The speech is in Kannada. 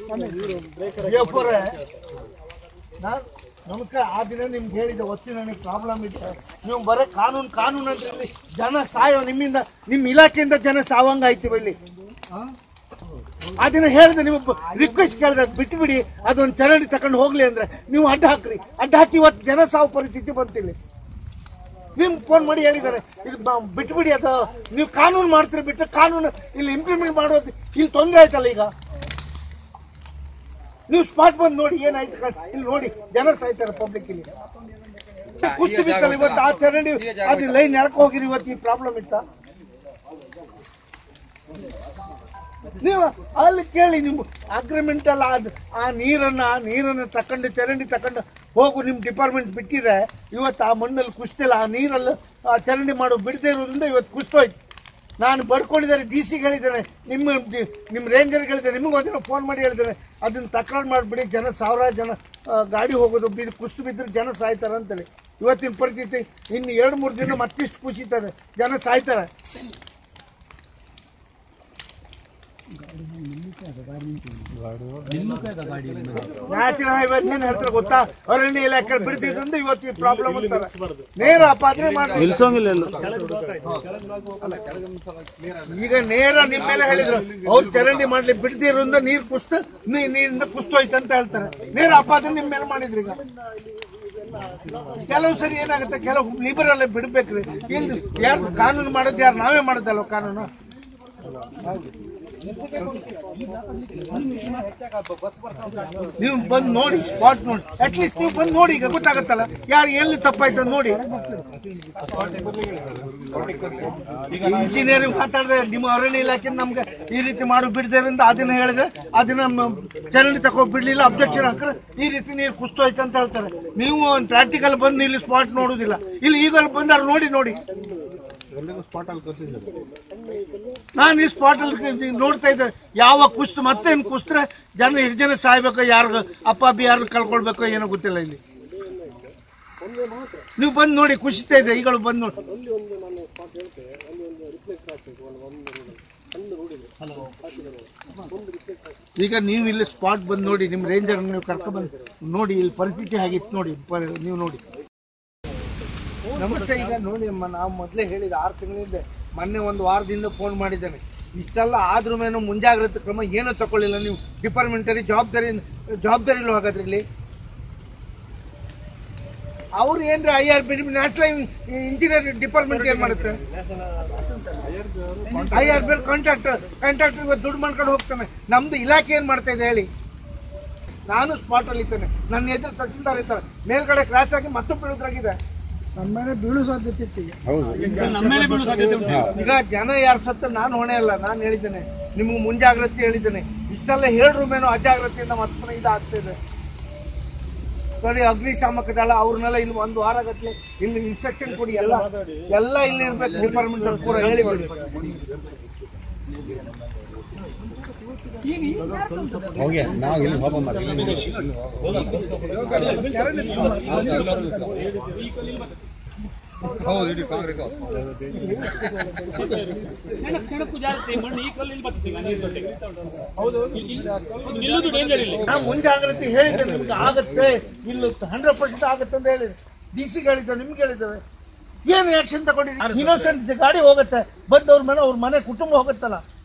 ಅಯ್ಯಪ್ಪರೇ, ನಾನ್ ನಮಸ್ಕಾರ ಆ ದಿನ ನಿಮ್ಗೆ ಹೇಳಿದೆ ಒತ್ತಿ ನನಗೆ ಪ್ರಾಬ್ಲಮ್ ಇದೆ ನೀವು ಬರೀ ಕಾನೂನು ಕಾನೂನು ಅಂತ ಹೇಳಿ ಜನ ಸಾಯೋ ನಿಮ್ಮಿಂದ ನಿಮ್ಮ ಇಲಾಖೆಯಿಂದ ಜನ ಸಾವಂಗ ಆಯ್ತೀವಿ ಇಲ್ಲಿ ಆ ದಿನ ಹೇಳಿದೆ ನೀವು ರಿಕ್ವೆಸ್ಟ್ ಕೇಳಿದೆ ಬಿಟ್ಟು ಬಿಡಿ ಅದೊಂದು ಚರಂಡಿ ತಗೊಂಡು ಹೋಗ್ಲಿ ಅಂದ್ರೆ ನೀವು ಅಡ್ಡ ಹಾಕ್ರಿ ಅಡ್ಡ ಹಾಕಿ ಇವತ್ತು ಜನ ಸಾವು ಪರಿಸ್ಥಿತಿ ಬಂತಿಲ್ಲ ನಿಮ್ಗೆ ಫೋನ್ ಮಾಡಿ ಹೇಳಿದ್ದಾರೆ ಇದು ಬ- ಬಿಟ್ಬಿಡಿ ಅದು ನೀವು ಕಾನೂನು ಮಾಡ್ತೀರಿ ಬಿಟ್ಟು ಕಾನೂನು ಇಲ್ಲಿ ಇಂಪ್ಲಿಮೆಂಟ್ ಮಾಡೋದು ಇಲ್ಲಿ ತೊಂದರೆ ಆಯ್ತಲ್ಲ ಈಗ ನೀವು ಸ್ಪಾಟ್ ಬಂದು ನೋಡಿ ಏನಾಯ್ತು ಕಣ್- ಇಲ್ಲಿ ನೋಡಿ ಜನ ಸಾಯ್ತಾರೆ ಪಬ್ಲಿಕ್ ಇಲ್ಲಿ ಕುಸ್ತಿ ಬಿತ್ತಲ್ಲ ಇವತ್ತು ಆ ಚರಂಡಿ ಅದು ಲೈನ್ ಎಳ್ಕೊ ಹೋಗಿರಿ ಇವತ್ತು ಈ ಪ್ರಾಬ್ಲಮ್ ಇತ್ತ ನೀವು ಅಲ್ಲಿ ಕೇಳಿ ನೀವು ಅಗ್ರಿಮೆಂಟ್ ಅಲ್ಲ ಅದು ಆ ನೀರನ್ನ ಆ ನೀರನ್ನ ತಕೊಂಡು ಚರಂಡಿ ತಕೊಂಡು ಹೋಗು ನಿಮ್ಮ ಡಿಪಾರ್ಟ್ಮೆಂಟ್ ಬಿಟ್ಟಿದ್ರೆ ಇವತ್ತು ಆ ಮಣ್ಣಲ್ಲಿ ಕುಸ್ತಿಲ್ಲ ಆ ನೀರಲ್ಲಿ ಆ ಚರಂಡಿ ಮಾಡೋ ಬಿಡದೇ ಇರೋದ್ರಿಂದ ಇವತ್ತು ಕುಸ್ತೋಯ್ತು ನಾನು ಬರ್ಕೊಂಡಿದ್ದಾರೆ ಡಿ ಸಿಗೆ ಹೇಳಿದ್ದೇನೆ ನಿಮ್ಮ ನಿಮ್ಮ ರೇಂಜರ್ಗೆ ಹೇಳಿದ್ದೇನೆ ನಿಮಗೆ ಒಂದಿನ ಫೋನ್ ಮಾಡಿ ಹೇಳಿದ್ದೇನೆ ಅದನ್ನ ತಕರಾರು ಮಾಡಿಬಿಡಿ ಜನ ಸಾವಿರಾರು ಜನ ಆ, ಗಾಡಿ ಹೋಗೋದು ಬಿದ್ದು ಕುಸ್ತು ಬಿದ್ದರೆ ಜನ ಸಾಯ್ತಾರೆ ಅಂತೇಳಿ ಇವತ್ತಿನ ಪರಿಸ್ಥಿತಿ ಇನ್ನು ಎರಡು ಮೂರು ದಿನ ಮತ್ತಿಷ್ಟು ಕುಸಿತಾರೆ ಜನ ಸಾಯ್ತಾರೆ ನ್ಯಾಚುರಲ್ ಹೈವೇ ಏನ್ ಹೇಳ್ತಾರೆ ಗೊತ್ತಾ ಅರಣ್ಯ ಇಲಾಖೆ ಬಿಡ್ತಿದ್ರಿಂದ ಇವತ್ತು ಈ ಪ್ರಾಬ್ಲಮ್ ಅಂತಾರೆ ನೇರ ಅಪಾದ್ರೆ ಮಾಡಿ ಈಗ ನೇರ ನಿಮ್ಮ ಮೇಲೆ ಹೇಳಿದ್ರು ಅವ್ರು ಚರಂಡಿ ಮಾಡ್ಲಿ ಬಿಡ್ದಿರೋದ್ರಿಂದ ನೀರ್ ಕುಸ್ತ ನೀ- ನೀರಿಂದ ಕುಸ್ತೋಯ್ತು ಅಂತ ಹೇಳ್ತಾರೆ ನೇರ ಅಪಾದ್ರೆ ನಿಮ್ಮ ಮೇಲೆ ಮಾಡಿದ್ರಿ ಈಗ ಕೆಲವು ಸರಿ ಏನಾಗುತ್ತೆ ಕೆಲವು ಲಿಬರಲ್ ಬಿಡ್ಬೇಕ್ರಿ ಇಲ್ಲಿ ಯಾರು ಕಾನೂನು ಮಾಡೋದು ಯಾರು ನಾವೇ ಮಾಡೋದಲ್ವ ಕಾನೂನು ನೀವು ಬಂದು ನೋಡಿ ಸ್ಪಾಟ್ ನೋಡಿ ಅಟ್ಲೀಸ್ಟ್ ನೀವು ಬಂದು ನೋಡಿ ಈಗ ಗೊತ್ತಾಗತ್ತಲ್ಲ ಯಾರು ಎಲ್ಲಿ ತಪ್ಪಾಯ್ತು ಅಂತ ನೋಡಿ ಇಂಜಿನಿಯರಿಂಗ್ ಮಾತಾಡಿದೆ ನಿಮ್ಮ ಅರಣ್ಯ ಇಲಾಖೆ ನಮ್ಗೆ ಈ ರೀತಿ ಮಾಡಿ ಬಿಡದ್ರಿಂದ ಅದನ್ನ ಹೇಳಿದೆ ಅದನ್ನ ಮ- ಚರಂಡಿ ತಗೋ ಬಿಡ್ಲಿಲ್ಲ ಅಬ್ಜೆಕ್ಷನ್ ಹಾಕ್ರೆ ಈ ರೀತಿ ನೀರು ಕುಸ್ತೋಯ್ತು ಅಂತ ಹೇಳ್ತಾರೆ ನೀವು ಒಂದು ಪ್ರಾಕ್ಟಿಕಲ್ ಬಂದು ಇಲ್ಲಿ ಸ್ಪಾಟ್ ನೋಡುದಿಲ್ಲ ಇಲ್ಲಿ ಈಗ ಬಂದಾರ ನೋಡಿ ನೋಡಿ ನಾನು ಈ ಸ್ಪಾಟ್ ಅಲ್ಲಿ ನೋಡ್ತಾ ಇದ್ದೆ ಯಾವ ಕುಸ್ತು ಮತ್ತೆ ಏನ್ ಕುಸ್ತ್ರೆ ಜನ ಎಷ್ಟು ಜನ ಸಾಯ್ಬೇಕು ಯಾರು ಅಪ್ಪ ಅಬ್ಬಿ ಯಾರು ಕಳ್ಕೊಳ್ಬೇಕು ಏನೋ ಗೊತ್ತಿಲ್ಲ ಇಲ್ಲಿ ನೀವು ಬಂದು ನೋಡಿ ಖುಷಿತಾ ಇದೆ ಈಗಳು ಬಂದು ನೋಡಿ ಈಗ ನೀವು ಇಲ್ಲಿ ಸ್ಪಾಟ್ ಬಂದು ನೋಡಿ ನಿಮ್ಮ ರೇಂಜರ್ ನೀವು ಕರ್ಕೊಂಡು ಬಂದು ನೋಡಿ ಇಲ್ಲಿ ಪರಿಸ್ಥಿತಿ ಹೇಗಿತ್ತು ನೋಡಿ ಪ- ನೀವು ನೋಡಿ ನಮಸ್ತೆ ಈಗ ನೋಡಿ ಅಮ್ಮ ನಾವು ಮೊದಲೇ ಹೇಳಿದ ಆರು ತಿಂಗಳಿಂದ ಮೊನ್ನೆ ಒಂದು ವಾರದಿಂದ ಫೋನ್ ಮಾಡಿದ್ದೇನೆ ಇಷ್ಟೆಲ್ಲ ಆದ್ರೂ ಮೇನೂ ಮುಂಜಾಗ್ರತೆ ಕ್ರಮ ಏನೂ ತಗೊಳ್ಳಿಲ್ಲ ನೀವು ಡಿಪಾರ್ಟ್ಮೆಂಟರಿ ಜವಾಬ್ದಾರಿ ಜವಾಬ್ದಾರಿ ಹಾಗಾದ್ರೆ ಇಲ್ಲಿ ಅವ್ರು ಏನ್ರಿ I R B national engineer department ಏನ್ ಮಾಡುತ್ತೆ I R B contractor contractor ಇವತ್ತು ದುಡ್ಡು ಮಾಡ್ಕೊಂಡು ಹೋಗ್ತಾನೆ ನಮ್ದು ಇಲಾಖೆ ಏನ್ ಮಾಡ್ತಾ ಇದೆ ಹೇಳಿ ನಾನು ಸ್ಪಾಟ್ ಅಲ್ಲಿ ಇದ್ದೇನೆ ನನ್ನ ಎದುರು ತಹಸೀಲ್ದಾರ್ ಇರ್ತಾರೆ ಮೇಲ್ಗಡೆ ಕ್ರಾಶ್ ಆಗಿ ಮತ್ತೆ ಬೀಳೋದ್ರಾಗಿದೆ ನಮ್ಮನೆ ಬೀಳು ಸಾಧ್ಯತೆ ಇತ್ತು ಈಗ ಈಗ ಜನ ಯಾರು ಸತ್ತ ನಾನು ಹೊಣೆ ಅಲ್ಲ ನಾನು ಹೇಳಿದ್ದೇನೆ ನಿಮ್ಗೆ ಮುಂಜಾಗ್ರತೆ ಹೇಳಿದ್ದೇನೆ ಇಷ್ಟೆಲ್ಲ ಹೇಳಿದ್ರು ಮೇನೋ ಅಜಾಗ್ರತೆಯಿಂದ ಮತ್ತೆ ಇದಾಗ್ತಿದೆ ನೋಡಿ ಅಗ್ನಿಶಾಮಕ ದಳ ಅವ್ರನ್ನೆಲ್ಲ ಇಲ್ಲಿ ಒಂದು ವಾರ ಗಟ್ಟಲೆ ಇಲ್ಲಿ ಇನ್ಸ್ಟ್ರಕ್ಷನ್ ಕೊಡಿ ಎಲ್ಲ ಎಲ್ಲ ಇಲ್ಲಿ ಇರ್ಬೇಕು ಡಿಪಾರ್ಟ್ಮೆಂಟ್ ಕೂಡ ಹೇಳಿಬಿಡಿ ಹೋಗಿ ನಾವು ಇಲ್ಲಿ ಹೋಗ ಮಾಡಿ ಹೌದು ಇಡೀ ಕಾಂಗ್ರೆಸ್ ಕ್ಷಣಕ್ಕೆ ಕ್ಷಣಕ್ಕೂ ಜಾಸ್ತಿ ಮಣ್ಣು ಈ ಕಲ್ಲಲ್ಲಿ ಬರ್ತದೆ ಈಗ ನೀರು ತೊಟ್ಟೆಗೆ. ಹೌದು ನಿಲ್ಲುದು ಡೇಂಜರ್ ಇಲ್ಲಿ ನಾ ಮುಂಜಾಗ್ರತೆ ಹೇಳಿದ್ದೆ ನಿಮ್ಗೆ ಆಗತ್ತೆ ಇಲ್ಲ ಹಂಡ್ರೆಡ್ ಪರ್ಸೆಂಟ್ ಆಗುತ್ತೆ ಅಂತ ಹೇಳಿದೆ ಡಿ ಸಿ ಹೇಳಿದ್ದೇವೆ ನಿಮ್ಗೆ ಹೇಳಿದ್ದೇವೆ ಏನು ಆಕ್ಷನ್ ತಗೊಂಡಿರಿ ಇನ್ನೋಸೆಂಟ್ ಗಾಡಿ ಹೋಗುತ್ತೆ ಬಂದವ್ರ ಮನೆ ಅವ್ರ ಮನೆ ಕುಟುಂಬ ಹೋಗುತ್ತಲ್ಲ